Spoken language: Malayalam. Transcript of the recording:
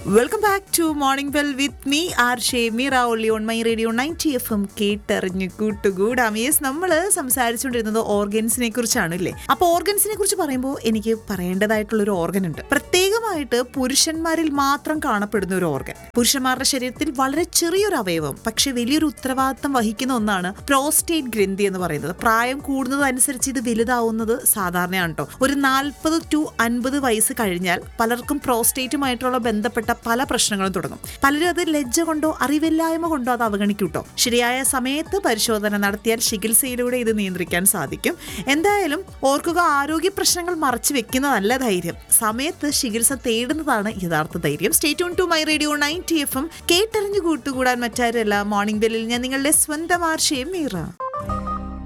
welcome back to morning bell with me R Shameera ഒള്ളി on my radio ninety F M കേട്ടറിഞ്ഞ് കൂട്ടുകൂടാം യെസ് നമ്മൾ സംസാരിച്ചുകൊണ്ടിരുന്നത് ഓർഗൻസിനെ കുറിച്ചാണ് ഇല്ലേ അപ്പോൾ ഓർഗൻസിനെ കുറിച്ച് പറയുമ്പോൾ എനിക്ക് പറയേണ്ടതായിട്ടുള്ള ഒരു ഓർഗൻ ഉണ്ട് പ്രത്യേകമായിട്ട് പുരുഷന്മാരിൽ മാത്രം കാണപ്പെടുന്ന ഒരു ഓർഗൻ പുരുഷന്മാരുടെ ശരീരത്തിൽ വളരെ ചെറിയൊരു അവയവം പക്ഷെ വലിയൊരു ഉത്തരവാദിത്തം വഹിക്കുന്ന ഒന്നാണ് പ്രോസ്റ്റേറ്റ് ഗ്രന്ഥി എന്ന് പറയുന്നത് പ്രായം കൂടുന്നതനുസരിച്ച് ഇത് വലുതാവുന്നത് സാധാരണയാണ് കേട്ടോ ഒരു നാൽപ്പത് ടു അൻപത് വയസ്സ് കഴിഞ്ഞാൽ പലർക്കും പ്രോസ്റ്റേറ്റുമായിട്ടുള്ള ബന്ധപ്പെട്ട പല പ്രശ്നങ്ങളും തുടങ്ങും പലരും അത് ലജ്ജ കൊണ്ടോ അറിവില്ലായ്മ കൊണ്ടോ അത് അവഗണിക്കും കേട്ടോ ശരിയായ സമയത്ത് പരിശോധന നടത്തിയാൽ ചികിത്സയിലൂടെ ഇത് നിയന്ത്രിക്കാൻ സാധിക്കും എന്തായാലും ഓർക്കുക ആരോഗ്യ പ്രശ്നങ്ങൾ മറച്ചു വെക്കുന്നതല്ല ധൈര്യം സമയത്ത് ചികിത്സ തേടുന്നതാണ് യഥാർത്ഥ ധൈര്യം stay tune to my radio ninety F M കേട്ടറിഞ്ഞു കൂട്ടുകൂടാൻ മറ്റാരല്ല മോർണിംഗ് ബെല്ലിൽ ഞാൻ നിങ്ങളുടെ സ്വന്തം ആർഷയും മീറ